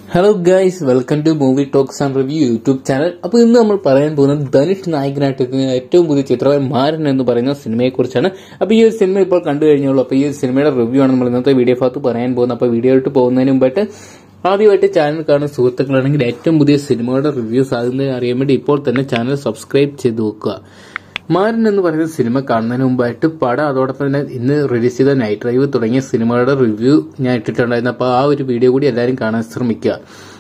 hello guys welcome to movie talks and review YouTube channel അപ്പോൾ ഇന്ന് നമ്മൾ പറയാൻ പോകുന്നത് ധനുഷ് നായകനായിട്ട് എത്തുന്ന ഏറ്റവും പുതിയ ചിത്രമായ മാരൻ എന്ന് പറയുന്ന സിനിമയെക്കുറിച്ചാണ് അപ്പോൾ ഈ ഒരു സിനിമ ഇപ്പോൾ കണ്ടു കഴിഞ്ഞുള്ളൂ അപ്പോൾ ഈ ഒരു സിനിമയുടെ റിവ്യൂ ആണ് നമ്മൾ ഇന്നത്തെ വീഡിയോ ഭാഗത്ത് പറയാൻ പോകുന്നത് അപ്പോൾ വീഡിയോ ആയിട്ട് പോകുന്നതിന് മുമ്പായിട്ട് ആദ്യമായിട്ട് ചാനൽ കാണുന്ന സുഹൃത്തുക്കളാണെങ്കിൽ ഏറ്റവും പുതിയ സിനിമകളുടെ റിവ്യൂസ് ആകുന്നത് അറിയാൻ വേണ്ടി ഇപ്പോൾ തന്നെ ചാനൽ സബ്സ്ക്രൈബ് ചെയ്ത് വെക്കുക മാരൻ എന്ന് പറയുന്ന സിനിമ കാണുന്നതിന് മുമ്പായിട്ട് പടം അതോടൊപ്പം തന്നെ ഇന്ന് റിലീസ് ചെയ്ത നൈറ്റ് ഡ്രൈവ് തുടങ്ങിയ സിനിമകളുടെ റിവ്യൂ ഞാൻ ഇട്ടിട്ടുണ്ടായിരുന്നു അപ്പോൾ ആ ഒരു വീഡിയോ കൂടി എല്ലാവരും കാണാൻ ശ്രമിക്കുക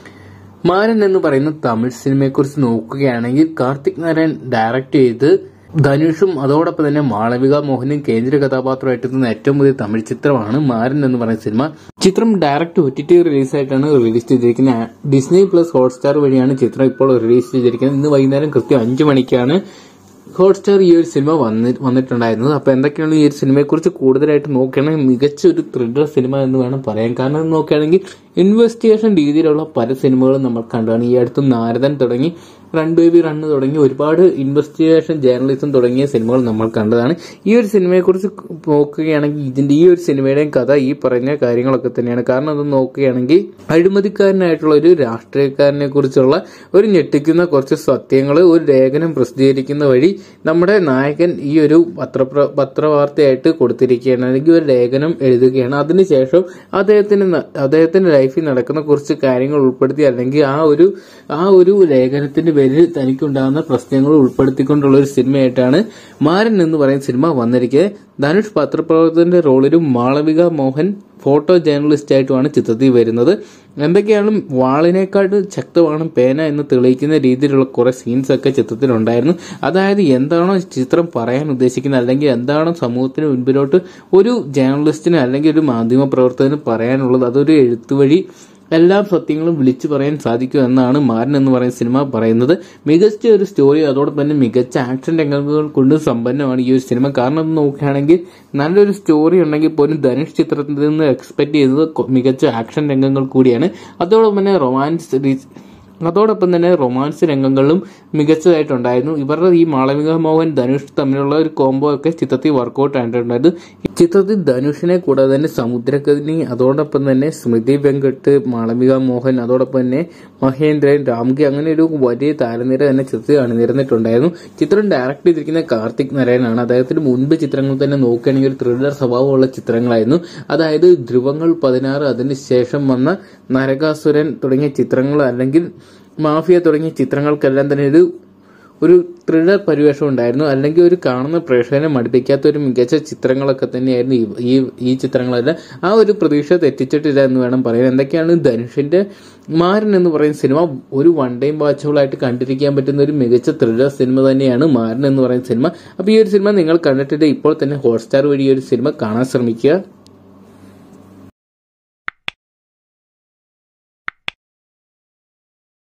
മാരൻ എന്ന് പറയുന്ന തമിഴ് സിനിമയെക്കുറിച്ച് നോക്കുകയാണെങ്കിൽ കാർത്തിക് നാരായൺ ഡയറക്റ്റ് ചെയ്ത് ധനുഷും അതോടൊപ്പം തന്നെ മാളവിക മോഹനും കേന്ദ്ര കഥാപാത്രമായിട്ടെത്തുന്ന ഏറ്റവും പുതിയ തമിഴ് ചിത്രമാണ് മാരൻ എന്ന് പറയുന്ന സിനിമ ചിത്രം ഡയറക്റ്റ് ഒ ടി ടി റിലീസായിട്ടാണ് റിലീസ് ചെയ്തിരിക്കുന്നത് ഡിസ്നി പ്ലസ് ഹോട്ട്സ്റ്റാർ വഴിയാണ് ചിത്രം ഇപ്പോൾ റിലീസ് ചെയ്തിരിക്കുന്നത് ഇന്ന് വൈകുന്നേരം കൃത്യം അഞ്ചു മണിക്കാണ് ഹോട്ട്സ്റ്റാർ ഈ ഒരു സിനിമ വന്നി വന്നിട്ടുണ്ടായിരുന്നത് അപ്പൊ എന്തൊക്കെയാണ് ഈ ഒരു സിനിമയെ കുറിച്ച് കൂടുതലായിട്ട് നോക്കുകയാണെങ്കിൽ മികച്ച ഒരു ത്രില്ലർ സിനിമ എന്ന് വേണം പറയാൻ കാരണം നോക്കുകയാണെങ്കിൽ ഇൻവെസ്റ്റിഗേഷൻ രീതിയിലുള്ള പല സിനിമകളും നമ്മൾ കണ്ടതാണ് ഈ അടുത്ത് നാരദൻ തുടങ്ങി റൺ ബേബി റണ്ണ് തുടങ്ങി ഒരുപാട് ഇൻവെസ്റ്റിഗേഷൻ ജേർണലിസം തുടങ്ങിയ സിനിമകൾ നമ്മൾ കണ്ടതാണ് ഈ ഒരു സിനിമയെക്കുറിച്ച് നോക്കുകയാണെങ്കിൽ ഇതിന്റെ ഈ ഒരു സിനിമയുടെയും കഥ ഈ പറഞ്ഞ കാര്യങ്ങളൊക്കെ തന്നെയാണ് കാരണം അത് നോക്കുകയാണെങ്കിൽ അഴിമതിക്കാരനായിട്ടുള്ള ഒരു രാഷ്ട്രീയക്കാരനെ കുറിച്ചുള്ള ഒരു ഞെട്ടിക്കുന്ന കുറച്ച് സത്യങ്ങൾ ഒരു ലേഖനം പ്രസിദ്ധീകരിക്കുന്ന വഴി നമ്മുടെ നായകൻ ഈ ഒരു പത്ര പത്രവാർത്തയായിട്ട് കൊടുത്തിരിക്കുകയാണ് അല്ലെങ്കിൽ ഒരു ലേഖനം എഴുതുകയാണ് അതിനുശേഷം അദ്ദേഹത്തിന് ന- അദ്ദേഹത്തിന്റെ ലൈഫിൽ നടക്കുന്ന കുറച്ച് കാര്യങ്ങൾ ഉൾപ്പെടുത്തി അല്ലെങ്കിൽ ആ ഒരു ആ ഒരു ലേഖനത്തിന്റെ പേരിൽ തനിക്കുണ്ടാകുന്ന പ്രശ്നങ്ങൾ ഉൾപ്പെടുത്തിക്കൊണ്ടുള്ള ഒരു സിനിമയായിട്ടാണ് മാരൻ എന്ന് പറയുന്ന സിനിമ വന്നിരിക്കെ ധനുഷ് പത്രപ്രവർത്തകന്റെ റോളിലും മാളവിക മോഹൻ ഫോട്ടോ ജേർണലിസ്റ്റ് ആയിട്ടുമാണ് ചിത്രത്തിൽ വരുന്നത് എന്തൊക്കെയാണ് വാളിനേക്കാട്ട് ശക്തമാണ് പേന എന്ന് തെളിയിക്കുന്ന രീതിയിലുള്ള കുറെ സീൻസ് ഒക്കെ ചിത്രത്തിലുണ്ടായിരുന്നു അതായത് എന്താണോ ചിത്രം പറയാൻ ഉദ്ദേശിക്കുന്നത് അല്ലെങ്കിൽ എന്താണോ സമൂഹത്തിന് മുൻപിലോട്ട് ഒരു ജേർണലിസ്റ്റിന് അല്ലെങ്കിൽ ഒരു മാധ്യമ പ്രവർത്തകന് പറയാനുള്ളത് അതൊരു എഴുത്ത് വഴി എല്ലാ സത്യങ്ങളും വിളിച്ചു പറയാൻ സാധിക്കും എന്നാണ് മാരൻ എന്ന് പറയുന്ന സിനിമ പറയുന്നത് മികച്ച ഒരു സ്റ്റോറി അതോടൊപ്പം തന്നെ മികച്ച ആക്ഷൻ രംഗങ്ങൾ കൊണ്ട് സമ്പന്നമാണ് ഈ ഒരു സിനിമ കാരണം അത് നോക്കുകയാണെങ്കിൽ നല്ലൊരു സ്റ്റോറി ഉണ്ടെങ്കിൽ പോലും ധനുഷ് ചിത്രത്തിൽ നിന്ന് എക്സ്പെക്ട് ചെയ്തത് കൊ- മികച്ച ആക്ഷൻ രംഗങ്ങൾ കൂടിയാണ് അതോടൊപ്പം തന്നെ റൊമാൻസ് രീ- അതോടൊപ്പം തന്നെ റൊമാൻസ് രംഗങ്ങളിലും മികച്ചതായിട്ടുണ്ടായിരുന്നു ഇവരുടെ ഈ മാളവിക മോഹൻ ധനുഷ് തമ്മിലുള്ള ഒരു കോംബോ ഒക്കെ ചിത്രത്തിൽ വർക്കൗട്ട് ആയിട്ടുണ്ടായിരുന്നു ചിത്രത്തിൽ ധനുഷിനെ കൂടാതെ തന്നെ സമുദ്രകനി അതോടൊപ്പം തന്നെ സ്മൃതി വെങ്കട്ട് മാളവിക മോഹൻ അതോടൊപ്പം തന്നെ മഹേന്ദ്രൻ രാംകി അങ്ങനെ ഒരു വലിയ താരനിര തന്നെ ചിത്രത്തിൽ അണിനിരന്നിട്ടുണ്ടായിരുന്നു ചിത്രം ഡയറക്ട് ചെയ്തിരിക്കുന്ന കാർത്തിക് നാരായണാണ് അദ്ദേഹത്തിന് മുൻപ് ചിത്രങ്ങൾ തന്നെ നോക്കുകയാണെങ്കിൽ ഒരു ത്രില്ലർ സ്വഭാവമുള്ള ചിത്രങ്ങളായിരുന്നു അതായത് ധ്രുവങ്ങൾ പതിനാറ് അതിന് ശേഷം വന്ന നരകാസുരൻ തുടങ്ങിയ ചിത്രങ്ങൾ അല്ലെങ്കിൽ മാഫിയ തുടങ്ങിയ ചിത്രങ്ങൾക്കെല്ലാം തന്നെ ഒരു ഒരു ത്രില്ലർ പരിവേഷം ഉണ്ടായിരുന്നു അല്ലെങ്കിൽ ഒരു കാണുന്ന പ്രേക്ഷകനെ മടുപ്പിക്കാത്ത ഒരു മികച്ച ചിത്രങ്ങളൊക്കെ തന്നെയായിരുന്നു ഈ- ഈ ഈ ചിത്രങ്ങളെല്ലാം ആ ഒരു പ്രതീക്ഷ തെറ്റിച്ചിട്ടില്ല എന്ന് വേണം പറയാൻ എന്തൊക്കെയാണ് ധനുഷിന്റെ മാരൻ എന്ന് പറയുന്ന സിനിമ ഒരു വൺ ടൈം വാച്ചബിളായിട്ട് കണ്ടിരിക്കാൻ പറ്റുന്ന ഒരു മികച്ച ത്രില്ലർ സിനിമ തന്നെയാണ് മാരൻ എന്ന് പറയുന്ന സിനിമ അപ്പോൾ ഈ ഒരു സിനിമ നിങ്ങൾ കണ്ടിട്ടില്ല ഇപ്പോൾ തന്നെ ഹോട്ട്സ്റ്റാർ വഴി ഈ ഒരു സിനിമ കാണാൻ ശ്രമിക്കുക